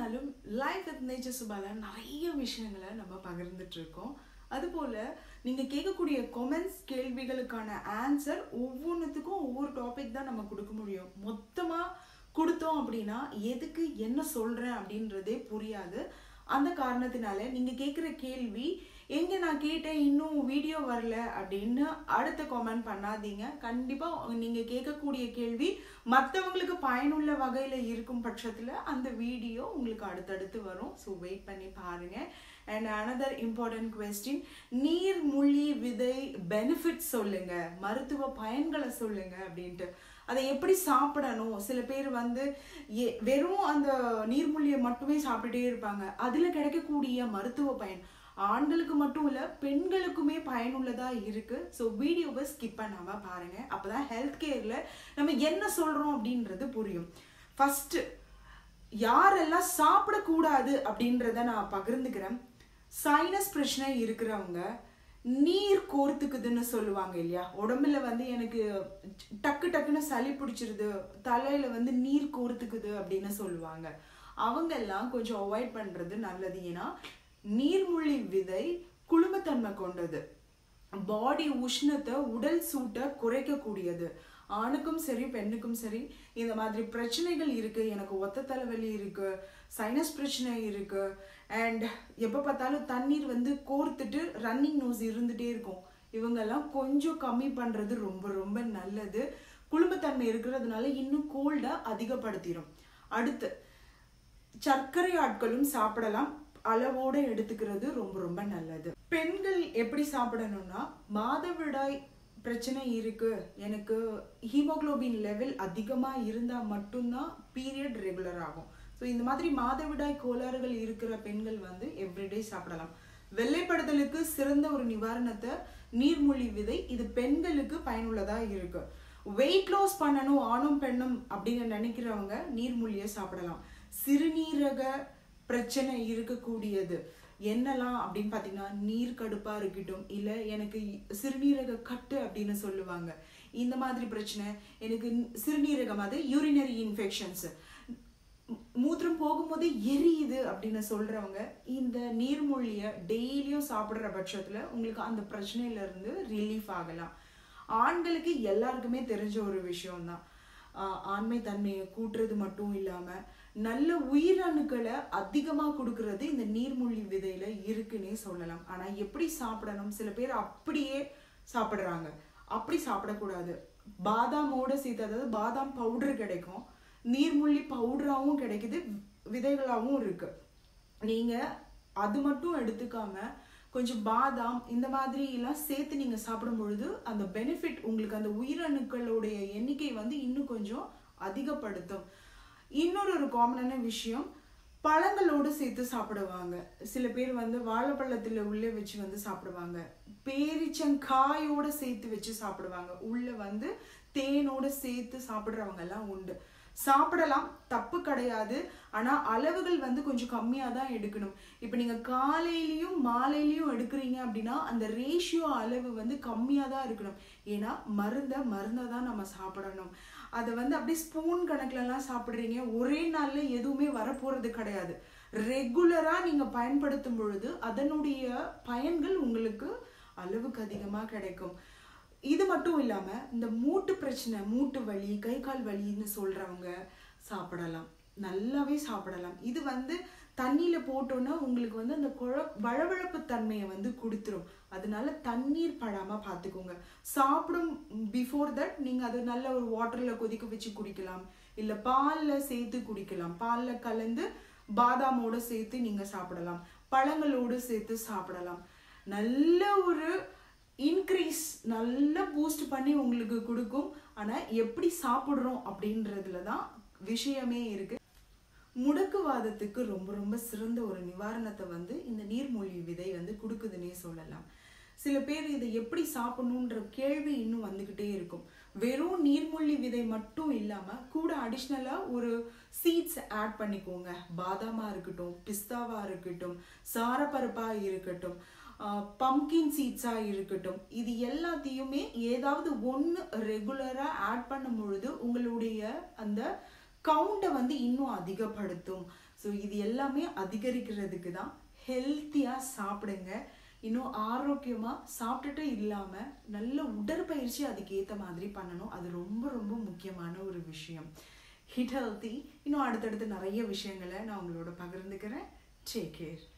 நாளும் life with nature சுபால நிறைய விஷயங்களை நம்ம பகிர்ந்துட்டு இருக்கோம் அதுபோல் நீங்கள் கேட்கக்கூடிய கொமெண்ட்ஸ் கேள்விகளுக்கான ஆன்சர் ஒவ்வொன்றுத்துக்கும் ஒவ்வொரு டாபிக் தான் நம்ம கொடுக்க முடியும் மொத்தமாக கொடுத்தோம் அப்படின்னா எதுக்கு என்ன சொல்கிறேன் அப்படின்றதே புரியாது அந்த காரணத்தினால நீங்கள் கேட்குற கேள்வி எங்கே நான் கேட்டேன் இன்னும் வீடியோ வரல அப்படின்னு அடுத்த கமெண்ட் பண்ணாதீங்க கண்டிப்பாக நீங்கள் கேட்கக்கூடிய கேள்வி மற்றவங்களுக்கு பயனுள்ள வகையில் இருக்கும் பட்சத்தில் அந்த வீடியோ உங்களுக்கு அடுத்தடுத்து வரும் ஸோ வெயிட் பண்ணி பாருங்கள் அண்ட் அனதர் இம்பார்ட்டன்ட் கொஸ்டின் நீர் முள்ளி விதை பெனிஃபிட் சொல்லுங்க மருத்துவ பயன்களை சொல்லுங்க அப்படின்ட்டு அதை எப்படி சாப்பிடணும் சில பேர் வந்து எ- வெறும் அந்த நீர்மூலியை மட்டுமே சாப்பிட்டுட்டே இருப்பாங்க அதில் கிடைக்கக்கூடிய மருத்துவ பயன் ஆண்களுக்கு மட்டும் இல்லை பெண்களுக்குமே பயனுள்ளதா இருக்கு ஸோ வீடியோவை ஸ்கிப் பண்ணாம பாருங்க அப்பதான் ஹெல்த் கேர்ல நம்ம என்ன சொல்றோம் அப்படின்றது புரியும் ஃபர்ஸ்ட் யாரெல்லாம் சாப்பிடக்கூடாது அப்படின்றத நான் பகிர்ந்துக்கிறேன் சைனஸ் பிரச்சனை இருக்கிறவங்க நீர் கோர்த்துக்குதுன்னு சொல்லுவாங்க இல்லையா உடம்புல வந்து எனக்கு டக்கு டக்குன்னு சளி பிடிச்சிருது தலையில வந்து நீர் கோர்த்துக்குது அப்படின்னு சொல்லுவாங்க அவங்க எல்லாம் கொஞ்சம் அவாய்ட் பண்றது நல்லது ஏன்னா நீர்முள்ளி விதை குளுமத்தன்மை கொண்டது பாடி உஷ்ணத்தை உடல் சூட்டை குறைக்கக்கூடியது ஆணுக்கும் சரி பெண்ணுக்கும் சரி இந்த மாதிரி பிரச்சனைகள் இருக்கு எனக்கு ஒத்த தலைவலி இருக்கு சைனஸ் பிரச்சனை இருக்கு அண்ட் எப்போ பார்த்தாலும் தண்ணீர் வந்து கோர்த்துட்டு ரன்னிங் நோஸ் இருந்துட்டே இருக்கும் இவங்கெல்லாம் கொஞ்சம் கம்மி பண்றது ரொம்ப ரொம்ப நல்லது குளும்பத்தன்மை இருக்கிறதுனால இன்னும் கோல்டை அதிகப்படுத்திடும் அடுத்து சர்க்கரை ஆட்களும் சாப்பிடலாம் அளவோட எடுத்துக்கிறது ரொம்ப ரொம்ப நல்லது பெண்கள் எப்படி சாப்பிடணும்னா மாதவிடாய் பிரச்சனை இருக்கு எனக்கு ஹீமோகுளோபின் லெவல் அதிகமா இருந்தா மட்டும்தான் பீரியட் ரெகுலர் ஆகும் ஸோ இந்த மாதிரி மாதவிடாய் கோளாறுகள் இருக்கிற பெண்கள் வந்து எவ்ரிடே சாப்பிடலாம் வெள்ளைப்படுதலுக்கு சிறந்த ஒரு நிவாரணத்தை நீர்மூழ்கி விதை இது பெண்களுக்கு பயனுள்ளதா இருக்கு வெயிட் லாஸ் பண்ணணும் ஆணும் பெண்ணும் அப்படின்னு நினைக்கிறவங்க நீர்மூழ்கியை சாப்பிடலாம் சிறுநீரக பிரச்சனை இருக்கக்கூடியது என்னலாம் அப்படின்னு பார்த்தீங்கன்னா நீர் கடுப்பா இருக்கட்டும் இல்லை எனக்கு சிறுநீரக கட்டு அப்படின்னு சொல்லுவாங்க இந்த மாதிரி பிரச்சனை எனக்கு சிறுநீரகம் அது யூரினரி இன்ஃபெக்ஷன்ஸ் மூத்திரம் போகும்போது எரியுது அப்படின்னு சொல்றவங்க இந்த நீர்மொழிய டெய்லியும் சாப்பிடுற பட்சத்துல உங்களுக்கு அந்த பிரச்சனையில இருந்து ரிலீஃப் ஆகலாம் ஆண்களுக்கு எல்லாருக்குமே தெரிஞ்ச ஒரு விஷயம்தான் ஆஹ் ஆண்மை தன்மையை கூட்டுறது மட்டும் இல்லாம நல்ல உயிரணுக்களை அதிகமா கொடுக்கறது இந்த நீர்மூழ்கி விதையில இருக்குன்னே சொல்லலாம் ஆனா எப்படி சாப்பிடணும் சில பேர் அப்படியே சாப்பிடுறாங்க அப்படி சாப்பிடக்கூடாது பாதாமோட சேர்த்து அதாவது பாதாம் பவுடர் கிடைக்கும் நீர்மூழ்கி பவுடராகவும் கிடைக்குது விதைகளாகவும் இருக்கு நீங்க அது மட்டும் எடுத்துக்காம கொஞ்சம் பாதாம் இந்த மாதிரி எல்லாம் சேர்த்து நீங்க சாப்பிடும் பொழுது அந்த பெனிஃபிட் உங்களுக்கு அந்த உயிரணுக்களுடைய எண்ணிக்கை வந்து இன்னும் கொஞ்சம் அதிகப்படுத்தும் இன்னொரு ஒரு காமனான விஷயம் பழங்களோடு சேர்த்து சாப்பிடுவாங்க சில பேர் வந்து வாழைப்பழத்துல உள்ளே வச்சு வந்து சாப்பிடுவாங்க பேரிச்சங்காயோட சேர்த்து வச்சு சாப்பிடுவாங்க உள்ள வந்து தேனோட சேர்த்து சாப்பிடுறவங்க எல்லாம் உண்டு சாப்பிடலாம் தப்பு கிடையாது ஆனா அளவுகள் வந்து கொஞ்சம் கம்மியா தான் எடுக்கணும் இப்போ நீங்க காலையிலயும் மாலையிலயும் எடுக்கிறீங்க அப்படின்னா அந்த ரேஷியோ அளவு வந்து கம்மியா தான் இருக்கணும் ஏன்னா மருந்த மருந்தை தான் நம்ம சாப்பிடணும் அதை வந்து அப்படியே ஸ்பூன் கணக்குலலாம் சாப்பிட்றீங்க ஒரே நாள்ல எதுவுமே வரப்போறது கிடையாது ரெகுலரா நீங்க பயன்படுத்தும் பொழுது அதனுடைய பயன்கள் உங்களுக்கு அளவுக்கு அதிகமா கிடைக்கும் இது மட்டும் இல்லாம இந்த மூட்டு பிரச்சனை மூட்டு வலி கை கால் வலின்னு சொல்றவங்க சாப்பிடலாம் நல்லாவே சாப்பிடலாம் இது வந்து தண்ணியில போட்டோன்னா உங்களுக்கு வந்து அந்த குழ வழவழப்பு தன்மையை வந்து கொடுத்துரும் அதனால தண்ணீர் படாம பார்த்துக்கோங்க சாப்பிடும் பிஃபோர் தட் நீங்க அது நல்ல ஒரு வாட்டர்ல கொதிக்க வச்சு குடிக்கலாம் இல்ல பால்ல சேர்த்து குடிக்கலாம் பால்ல கலந்து பாதாமோட சேர்த்து நீங்க சாப்பிடலாம் பழங்களோடு சேர்த்து சாப்பிடலாம் நல்ல ஒரு இன்க்ரீஸ் நல்லா பூஸ்ட் பண்ணி உங்களுக்கு கொடுக்கும் ஆனா எப்படி சாப்பிடுறோம் அப்படின்றதுல தான் விஷயமே இருக்கு முடக்குவாதத்துக்கு ரொம்ப ரொம்ப சிறந்த ஒரு நிவாரணத்தை வந்து இந்த நீர்மூழ்கி விதை வந்து கொடுக்குதுன்னே சொல்லலாம் சில பேர் இதை எப்படி சாப்பிடணுன்ற கேள்வி இன்னும் வந்துக்கிட்டே இருக்கும் வெறும் நீர்மூழ்கி விதை மட்டும் இல்லாம கூட அடிஷ்னலா ஒரு சீட்ஸ் ஆட் பண்ணிக்கோங்க பாதாமா இருக்கட்டும் பிஸ்தாவா இருக்கட்டும் சாரப்பருப்பா இருக்கட்டும் பம்கின் சீட்ஸாக இருக்கட்டும் இது எல்லாத்தையுமே ஏதாவது ஒன்று ரெகுலராக ஆட் பண்ணும் பொழுது உங்களுடைய அந்த கவுண்டை வந்து இன்னும் அதிகப்படுத்தும் ஸோ இது எல்லாமே அதிகரிக்கிறதுக்கு தான் ஹெல்த்தியாக சாப்பிடுங்க இன்னும் ஆரோக்கியமாக சாப்பிட்டுட்டு இல்லாமல் நல்ல உடற்பயிற்சி அதுக்கு ஏற்ற மாதிரி பண்ணணும் அது ரொம்ப ரொம்ப முக்கியமான ஒரு விஷயம் ஹிட் ஹெல்த்தி இன்னும் அடுத்தடுத்து நிறைய விஷயங்களை நான் உங்களோட பகிர்ந்துக்கிறேன் டேக் கேர்